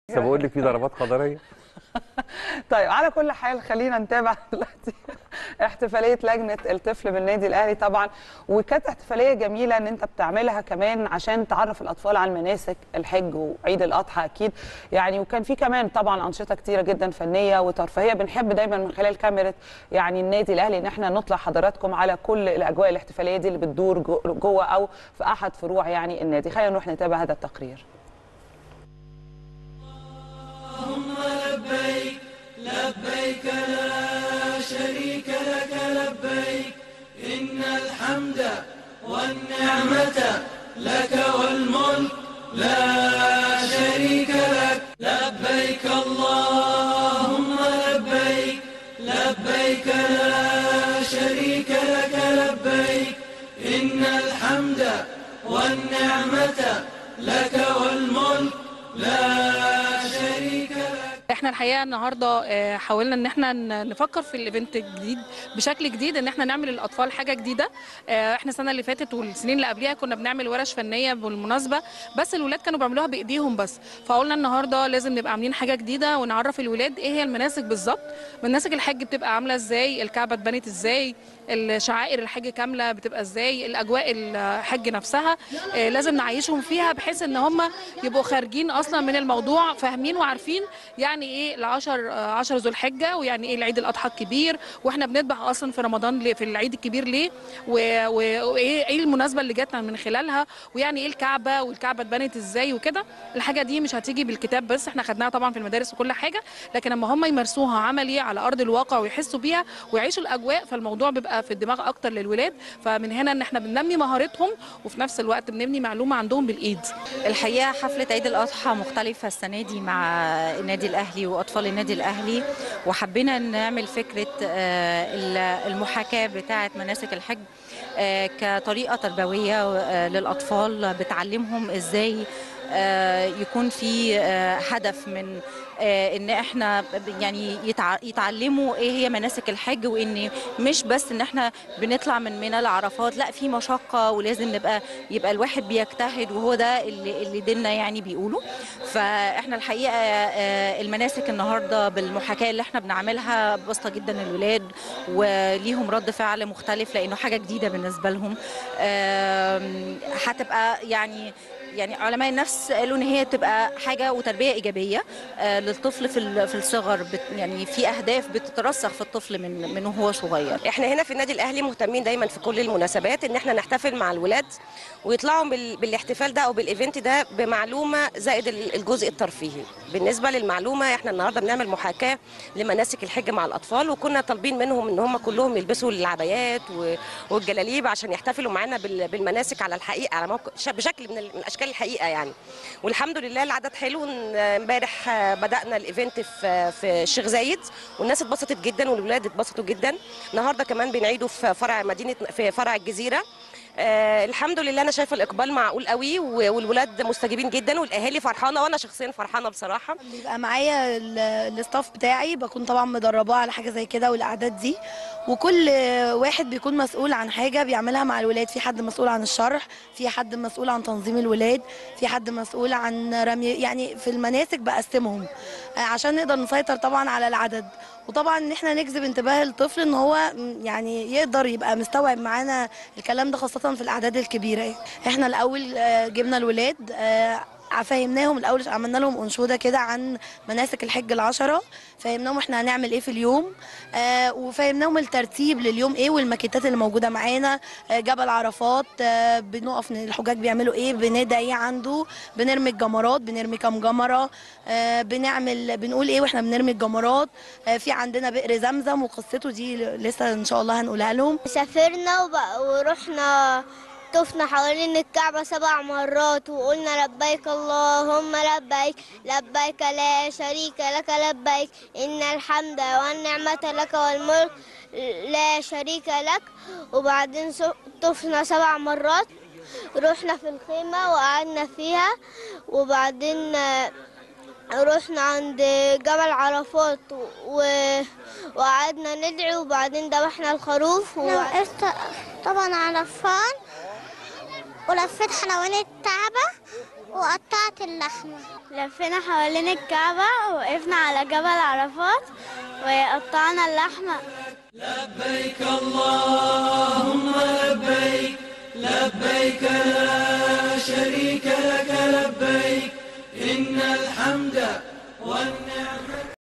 لسه بقول لك في ضربات قدريه طيب على كل حال خلينا نتابع دلوقتي احتفاليه لجنه الطفل بالنادي الاهلي طبعا وكانت احتفاليه جميله ان انت بتعملها كمان عشان تعرف الاطفال على مناسك الحج وعيد الاضحى اكيد يعني وكان في كمان طبعا انشطه كتيره جدا فنيه وترفيهيه بنحب دايما من خلال كاميرا يعني النادي الاهلي ان احنا نطلع حضراتكم على كل الاجواء الاحتفاليه دي اللي بتدور جو- جوه او في احد فروع يعني النادي خلينا نروح نتابع هذا التقرير لبيك لا شريك لك لبيك إن الحمد والنعمة لك والملك لا شريك لك لبيك اللهم لبيك لبيك لا شريك لك لبيك إن الحمد والنعمة لك والملك لا شريك لك احنا الحقيقه النهارده آه، حاولنا ان احنا ن- نفكر في الايفنت الجديد بشكل جديد ان احنا نعمل للاطفال حاجه جديده آه، احنا السنه اللي فاتت والسنين اللي قبليها كنا بنعمل ورش فنيه بالمناسبه بس الولاد كانوا بيعملوها بايديهم بس فقلنا النهارده لازم نبقى عاملين حاجه جديده ونعرف الولاد ايه هي المناسك بالظبط مناسك الحج بتبقى عامله ازاي الكعبه اتبنت ازاي الشعائر الحج كامله بتبقى ازاي الاجواء الحج نفسها آه، لازم نعيشهم فيها بحيث ان هم يبقوا خارجين اصلا من الموضوع فاهمين وعارفين يعني ايه العشر آه، عشر ذو الحجه ويعني ايه العيد الاضحى الكبير واحنا بنذبح اصلا في رمضان ليه- في العيد الكبير ليه و- و- وايه ايه المناسبه اللي جاتنا من خلالها ويعني ايه الكعبه والكعبه اتبنت ازاي وكده الحاجه دي مش هتيجي بالكتاب بس احنا خدناها طبعا في المدارس وكل حاجه لكن لما هم يمارسوها عملي على ارض الواقع ويحسوا بيها ويعيشوا الاجواء فالموضوع بيبقى في الدماغ اكتر للولاد فمن هنا ان احنا بننمي مهارتهم وفي نفس الوقت بنبني معلومه عندهم بالايد الحقيقه حفله عيد الاضحى مختلفه السنه دي مع النادي الاهلي واطفال النادي الاهلي وحبينا نعمل فكره آه، ال- المحاكاه بتاعه مناسك الحج آه، كطريقه تربويه آه، للاطفال بتعلمهم ازاي آه، يكون في آه، هدف من آه، ان احنا ب- يعني يتع- يتعلموا ايه هي مناسك الحج وان مش بس ان احنا بنطلع من منى لعرفات لا في مشقه ولازم نبقى يبقى الواحد بيجتهد وهو ده اللي اللي ديننا يعني بيقوله فاحنا الحقيقه آه، المناسك النهارده بالمحاكاه اللي احنا بنعملها بسيطه جدا للولاد وليهم رد فعل مختلف لانه حاجه جديده بالنسبه لهم آم، هتبقى يعني يعني علماء النفس قالوا ان هي تبقى حاجه وتربيه ايجابيه آه، للطفل في ال- في الصغر بت يعني في اهداف بتترسخ في الطفل من من وهو صغير احنا هنا في النادي الاهلي مهتمين دايما في كل المناسبات ان احنا نحتفل مع الولاد ويطلعوا بال- بالاحتفال ده او بالايفنت ده بمعلومه زائد ال- الجزء الترفيهي بالنسبه للمعلومه احنا النهارده بنعمل محاكاه لمناسك الحج مع الاطفال وكنا طالبين منهم ان هم كلهم يلبسوا العبايات و- والجلاليب عشان يحتفلوا معانا بال- بالمناسك على الحقيقه على موقع ش- بشكل من ال- من اشكال الحقيقه يعني والحمد لله العدد حلو إن- امبارح آه، بدانا الايفنت في في الشيخ زايد والناس اتبسطت جدا والولاد اتبسطوا جدا النهارده كمان بنعيده في فرع مدينه في فرع الجزيره آه الحمد لله انا شايفه الاقبال معقول قوي و- والولاد مستجيبين جدا والاهالي فرحانه وانا شخصيا فرحانه بصراحه بيبقى معايا ال- الاستاف بتاعي بكون طبعا مدرباه على حاجه زي كده والاعداد دي وكل واحد بيكون مسؤول عن حاجه بيعملها مع الولاد في حد مسؤول عن الشرح في حد مسؤول عن تنظيم الولاد في حد مسؤول عن رمي يعني في المناسك بقسمهم آه، عشان نقدر نسيطر طبعا على العدد وطبعا ان احنا نجذب انتباه الطفل ان هو م، يعني يقدر يبقى مستوعب معانا الكلام ده خاصه في الاعداد الكبيره احنا الاول آه، جبنا الولاد آه، فهمناهم الاول عملنا لهم انشوده كده عن مناسك الحج العشره فهمناهم احنا هنعمل ايه في اليوم آه وفهمناهم الترتيب لليوم ايه والماكيتات اللي موجوده معانا آه جبل عرفات آه بنقف الحجاج بيعملوا ايه بندعي ايه عنده بنرمي الجمرات بنرمي كام جمره آه بنعمل بنقول ايه واحنا بنرمي الجمرات آه في عندنا بئر زمزم وقصته دي لسه ان شاء الله هنقولها لهم سافرنا وب- ورحنا طفنا حوالين الكعبة سبع مرات وقلنا لبيك اللهم لبيك لبيك لا شريك لك لبيك إن الحمد والنعمة لك والملك لا شريك لك وبعدين س- طفنا سبع مرات رحنا في الخيمة وقعدنا فيها وبعدين آه، رحنا عند جبل عرفات و... وقعدنا ندعي وبعدين ذبحنا الخروف و... طبعا عرفان ولفيت حلواني الكعبة وقطعت اللحمة لفينا حوالين الكعبة وقفنا على جبل عرفات وقطعنا اللحمة لبيك اللهم لبيك